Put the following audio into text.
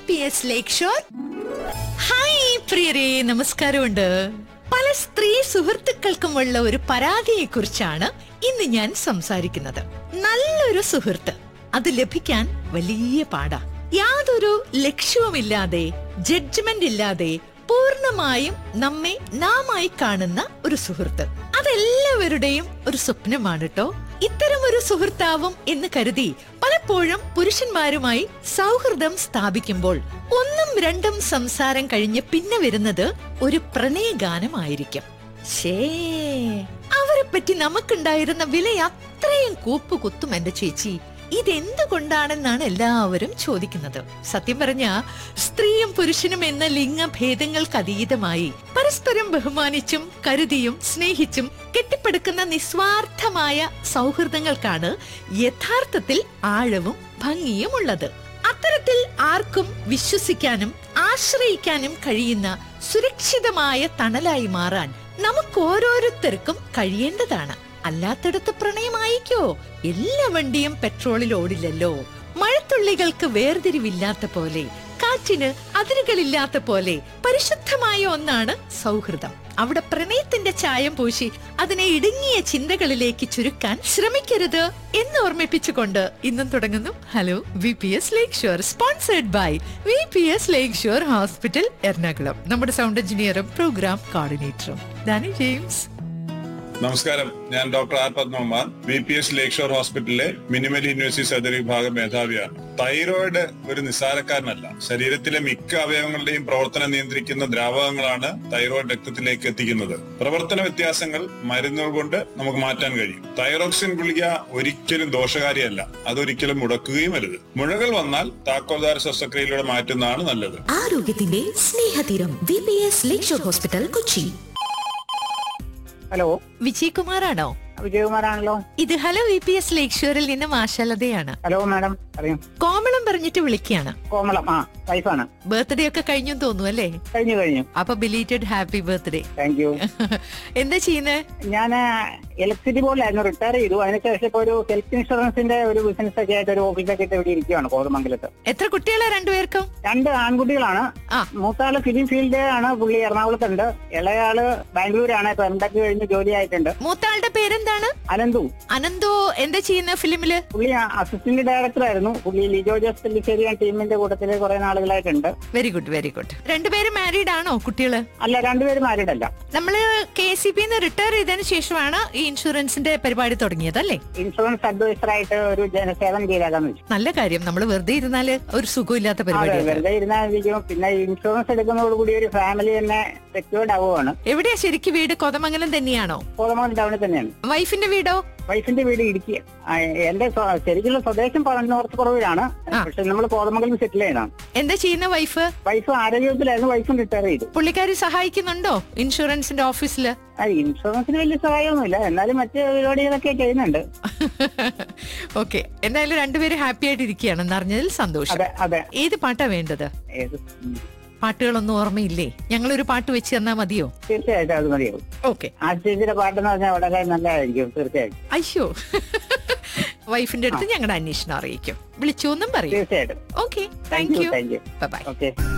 P S lake shore hi പ്രിയരെ നമസ്കാരമുണ്ട് പല സ്ത്രീ സുഹൃത്തുക്കൾക്കുമുള്ള ഒരു പരാതിയെ കുറിച്ചാണ് ഇന്ന് ഞാൻ സംസാരിക്കുന്നത് നല്ലൊരു സുഹൃത്ത് അത് ലഭിക്കാൻ വലിയ പാടാ യാതൊരു ലക്ഷ്യവുമില്ലാതെ ജഡ്ജ്മെന്റ് ഇല്ലാതെ പൂർണ്ണമായും നമ്മെ നാമായി കാണുന്ന ഒരു സുഹൃത്ത് അതെല്ലാവരുടെയും ഒരു സ്വപ്നമാണ് കേട്ടോ ഇത്തരം ഒരു സുഹൃത്താവും എന്ന് കരുതി പലപ്പോഴും പുരുഷന്മാരുമായി സൗഹൃദം സ്ഥാപിക്കുമ്പോൾ ഒന്നും രണ്ടും സംസാരം കഴിഞ്ഞ് പിന്നെ വരുന്നത് ഒരു പ്രണയഗാനമായിരിക്കും ഷേ അവരെ പറ്റി നമുക്കുണ്ടായിരുന്ന വില അത്രയും കൂപ്പ് കുത്തും എന്റെ ചേച്ചി ഇതെന്തുകൊണ്ടാണെന്നാണ് എല്ലാവരും ചോദിക്കുന്നത് സത്യം പറഞ്ഞ സ്ത്രീയും പുരുഷനും എന്ന ലിംഗഭേദങ്ങൾക്ക് അതീതമായി പരസ്പരം ബഹുമാനിച്ചും കരുതിയും സ്നേഹിച്ചും കെട്ടിപ്പടുക്കുന്ന നിസ്വാർത്ഥമായ സൗഹൃദങ്ങൾക്കാണ് യഥാർത്ഥത്തിൽ ആഴവും ഭംഗിയും ഉള്ളത് അത്തരത്തിൽ ആർക്കും വിശ്വസിക്കാനും ആശ്രയിക്കാനും കഴിയുന്ന സുരക്ഷിതമായ തണലായി മാറാൻ നമുക്ക് ഓരോരുത്തർക്കും കഴിയേണ്ടതാണ് അല്ലാത്തടത്ത് പ്രണയമായിക്കോ എല്ലാ വണ്ടിയും പെട്രോളിൽ ഓടില്ലല്ലോ മഴത്തുള്ളികൾക്ക് വേർതിരിവില്ലാത്ത പോലെ കാറ്റിന് അതിരുകളില്ലാത്ത പോലെ പരിശുദ്ധമായ ഒന്നാണ് സൗഹൃദം അവിടെ പ്രണയത്തിന്റെ ചായം പൂശി അതിനെ ഇടുങ്ങിയ ചിന്തകളിലേക്ക് ചുരുക്കാൻ ശ്രമിക്കരുത് എന്ന് ഓർമ്മിപ്പിച്ചുകൊണ്ട് ഇന്നും തുടങ്ങുന്നു hello V P S lake shore sponsored by V P S lake shore hospital Ernakulam നമ്മുടെ സൗണ്ട് എഞ്ചിനീയറും പ്രോഗ്രാം കോർഡിനേറ്ററും ഡാനി ജെയിംസ് നമസ്കാരം ഞാൻ doctor R Padmakumar B P S lake shore ഹോസ്പിറ്റലിലെ മിനിമൽ യൂണിവേഴ്സിറ്റി സർജറി വിഭാഗം മേധാവിയാണ് തൈറോയിഡ് ഒരു നിസ്സാരക്കാരനല്ല ശരീരത്തിലെ മിക്ക അവയവങ്ങളുടെയും പ്രവർത്തനം നിയന്ത്രിക്കുന്ന ദ്രാവകങ്ങളാണ് തൈറോയിഡ് രക്തത്തിലേക്ക് എത്തിക്കുന്നത് പ്രവർത്തന വ്യത്യാസങ്ങൾ മരുന്നുകൾ കൊണ്ട് നമുക്ക് മാറ്റാൻ കഴിയും തൈറോക്സിൻ ഗുളിക ഒരിക്കലും ദോഷകാരിയല്ല അതൊരിക്കലും മുടക്കുകയും അരുത് മുഴകൾ വന്നാൽ താക്കോൽദാര ശസ്ത്രക്രിയയിലൂടെ മാറ്റുന്നതാണ് നല്ലത് ആരോഗ്യത്തിന്റെ സ്നേഹതീരം V P S lakeshore hospital Kochi hello വിജയകുമാറാണോ വിജയകുമാറാണല്ലോ ഇത് hello V P S lake ഷോറിൽ നിന്ന് മാഷലതയാണ് ഹലോ മാഡം പറയൂ കോമളം പറഞ്ഞിട്ട് വിളിക്കുകയാണ് കോമളം ആ വൈഫാണ് ബർത്ത്ഡേ ഒക്കെ കഴിഞ്ഞു തോന്നുന്നു അല്ലേ കഴിഞ്ഞു കഴിഞ്ഞു അപ്പൊ belated happy birthday thank you എന്താ ചെയ്യുന്നേ ഞാൻ ഇലക്ട്രിസിറ്റി ബോർഡിലായിരുന്നു റിട്ടയർ ചെയ്തു അതിനുശേഷം ഇപ്പൊ ഒരു ഹെൽത്ത് ഇൻഷുറൻസിന്റെ ഒരു ബിസിനസ് ഒക്കെ ആയിട്ട് ഒരു ഓഫീസൊക്കെ ആയിട്ട് ഇവിടെ ഇരിക്കുകയാണ് കോതമംഗലത്ത് എത്ര കുട്ടികളാ രണ്ടുപേർക്കും രണ്ട് ആൺകുട്ടികളാണ് ആ. മൂത്താള് ഫിലിം ഫീൽഡ് ആണ് പുള്ളി എറണാകുളത്തുണ്ട് ഇളയാള് ബാംഗ്ലൂരാണ് ഇപ്പൊ എം ടെക് കഴിഞ്ഞ് ജോലി ആയിട്ടുണ്ട് മൂത്താളുടെ പേരെന്താണ് അനന്തു അനന്തോ എന്താ ചെയ്യുന്ന ഫിലിമില് പുള്ളി അസിസ്റ്റന്റ് ഡയറക്ടർ ആയിരുന്നു പുള്ളി ലിജോ ജോസ് പെല്ലിശ്ശേരി ടീമിന്റെ കൂട്ടത്തില് കുറെ നാളുകളായിട്ടുണ്ട് വെരി ഗുഡ് വെരി ഗുഡ് രണ്ടുപേരും മാരീഡ് ആണോ കുട്ടികള് അല്ല രണ്ടുപേരും മാരീഡല്ല നമ്മള് കെ സി പി റിട്ടയർ ചെയ്തതിന് ശേഷമാണ് ഈ ഇൻഷുറൻസിന്റെ പരിപാടി തുടങ്ങിയത് അല്ലേ ഇൻഷുറൻസ് അഡ്വൈസർ ആയിട്ട് ഒരു ജനസേവനം ചെയ്തേക്കാന്ന് വെച്ചു നല്ല കാര്യം നമ്മൾ വെറുതെ ഇരുന്നാല് ഒരു സുഖമില്ലാത്ത അതെ പരിപാടി വെറുതെ ഇരുന്നായിരിക്കും പിന്നെ ഇൻഷുറൻസ് എടുക്കുന്നതോടുകൂടി ഒരു ഫാമിലി തന്നെ സെക്യൂർഡ് ആവുകയാണ് എവിടെയാ ശരിക്കും വീട് കൊതമംഗലം തന്നെയാണോ കോതമംഗലം ടൗണിൽ തന്നെയാണ് വൈഫിന്റെ വീടോ വൈഫിന്റെ വീട് ഇടുക്കി ആ, എന്റെ സ്വ- ശരിക്കുള്ള സ്വദേശം നോർത്ത് കുറവിലാണ് ആ. പക്ഷെ നമ്മൾ കോതമംഗലം സെറ്റിൽ ചെയ്യണം എന്താ ചെയ്യുന്ന വൈഫ് വൈഫ് ആരോഗ്യത്തിലായിരുന്നു വൈഫും റിട്ടയർ ചെയ്തു പുള്ളിക്കാരി സഹായിക്കുന്നുണ്ടോ ഇൻഷുറൻസിന്റെ ഓഫീസില് ആ, ഇൻഷുറൻസിന് വലിയ സഹായമൊന്നുമില്ല എന്നാലും മറ്റ് പരിപാടികളൊക്കെ ചെയ്യുന്നുണ്ട് ഓക്കെ എന്തായാലും രണ്ടുപേരും ഹാപ്പി ആയിട്ട് ഇരിക്കുകയാണെന്ന് അറിഞ്ഞതിൽ സന്തോഷം അതെ അതെ ഏത് പാട്ടാ വേണ്ടത് ഏത് ഉം. പാട്ടുകളൊന്നും ഓർമ്മയില്ലേ ഞങ്ങളൊരു പാട്ട് വെച്ച് തന്നാ മതിയോ തീർച്ചയായിട്ടും അത് മതിയാവും ഓക്കെ ആ ചേച്ചിയുടെ പാട്ടെന്ന് പറഞ്ഞാൽ വളരെ നല്ലതായിരിക്കും തീർച്ചയായിട്ടും അയ്യോ വൈഫിന്റെ അടുത്ത് ഞങ്ങളുടെ അന്വേഷണം അറിയിക്കും വിളിച്ചു എന്നും പറയും തീർച്ചയായിട്ടും okay thank thank you you thank you bye okay